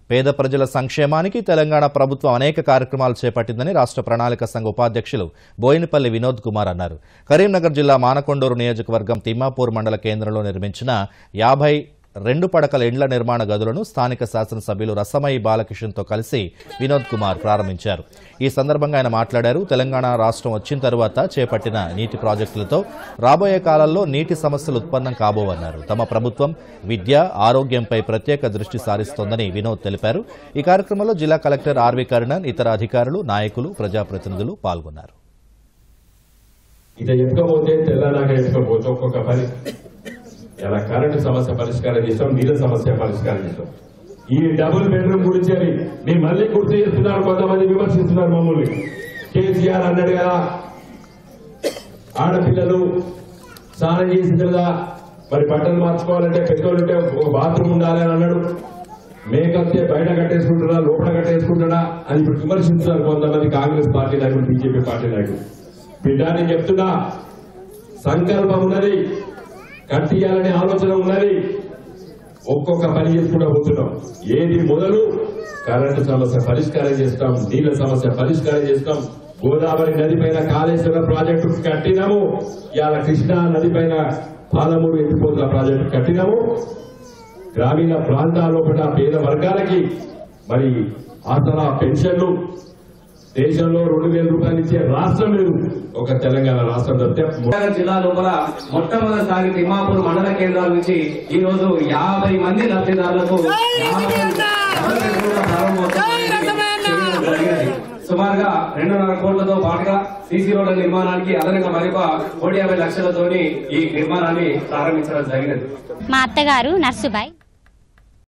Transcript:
పేద ప్రజల సంక్షేమానికి తెలంగాణ ప్రభుత్వం అనేక కార్యక్రమాలు చేపట్టిందని రాష్ట్ర ప్రణాళిక సంఘ ఉపాధ్యక్షులు బోయినపల్లి వినోద్ కుమార్ అన్నారు కరీంనగర్ జిల్లా మానకొండూరు నియోజకవర్గం తిమ్మాపూర్ మండల కేంద్రంలో నిర్మించిన యాభై రెండు పడకల ఇండ్ల నిర్మాణ గదులను స్థానిక శాసనసభ్యులు రసమయి బాలకిషన్తో కలిసి వినోద్ కుమార్ ప్రారంభించారు ఈ సందర్భంగా ఆయన మాట్లాడారు తెలంగాణ రాష్ట్రం వచ్చిన తరువాత చేపట్టిన నీటి ప్రాజెక్టులతో రాబోయే కాలంలో నీటి సమస్యలు ఉత్పన్నం కాబోవన్నారు తమ ప్రభుత్వం విద్య ఆరోగ్యంపై ప్రత్యేక దృష్టి సారిస్తోందని వినోద్ తెలిపారు ఈ కార్యక్రమంలో జిల్లా కలెక్టర్ ఆర్వి కరుణన్ ఇతర అధికారులు నాయకులు ప్రజాప్రతినిధులు పాల్గొన్నారు ఇట్లా ఎత్తుకపోతే తెల్లనాక ఎత్తుకపోతే ఒక్కొక్క పని ఇలా కరెంటు సమస్య పరిష్కారం చేస్తాం నీళ్ళ సమస్య పరిష్కారం చేస్తాం ఈ డబుల్ బెడ్రూమ్ గురించి అని మీరు మళ్ళీ గుర్తు చేస్తున్నారు కొంతమంది విమర్శిస్తున్నారు మమ్మల్ని కేసీఆర్ అన్నాడు కదా ఆడపిల్లలు స్నానం చేసిన కదా మరి బట్టలు మార్చుకోవాలంటే పెట్రోల్ ఉంటే ఒక బాత్రూమ్ ఉండాలి అని అన్నాడు మేకప్ బయట కట్టేసుకుంటున్నా లోపల కట్టేసుకుంటున్నా అని ఇప్పుడు విమర్శిస్తున్నారు కొంతమంది కాంగ్రెస్ పార్టీ నాయకులు బీజేపీ పార్టీ నాయకులు బిడ్డ నేను చెప్తున్నా సంకల్పం ఉన్నది కట్టియాలనే ఆలోచన ఉన్నది ఒక్కొక్క పని చేసుకుంటూ పోతున్నాం ఏది మొదలు కరెంటు సమస్య పరిష్కారం చేస్తాం నీళ్ల సమస్య పరిష్కారం చేస్తాం గోదావరి నది పైన కాళేశ్వరం ప్రాజెక్టు కట్టినాము ఇవాళ కృష్ణా నది పైన పాలమూరు ఎత్తిపోతున్న ప్రాజెక్టు కట్టినాము గ్రామీణ ప్రాంతాల్లో కూడా పేద వర్గాలకి మరి ఆసరా పెన్షన్లు దేశంలో రెండు వేల రూపాయలు ఇచ్చే రాష్ట్రం లేదు ఒక తెలంగాణ రాష్ట్రం తప్పితే నగర్ జిల్లా లోపల మొట్టమొదటిసారి తిమ్మాపూర్ మండల కేంద్రాల నుంచి ఈ రోజు యాభై మంది లబ్ధిదారులకు యాభై డబుల్ బెడ్రూమ్ల ప్రారంభోత్సవం చేయడం జరిగినది. సుమారుగా రెండున్నర కోట్లతో పాటుగా సీసీ రోడ్ల నిర్మాణానికి అదనంగా మరొక కోటి యాభై లక్షలతోని ఈ నిర్మాణాన్ని ప్రారంభించడం జరిగినది మా అత్తగారు నర్సుబాయ్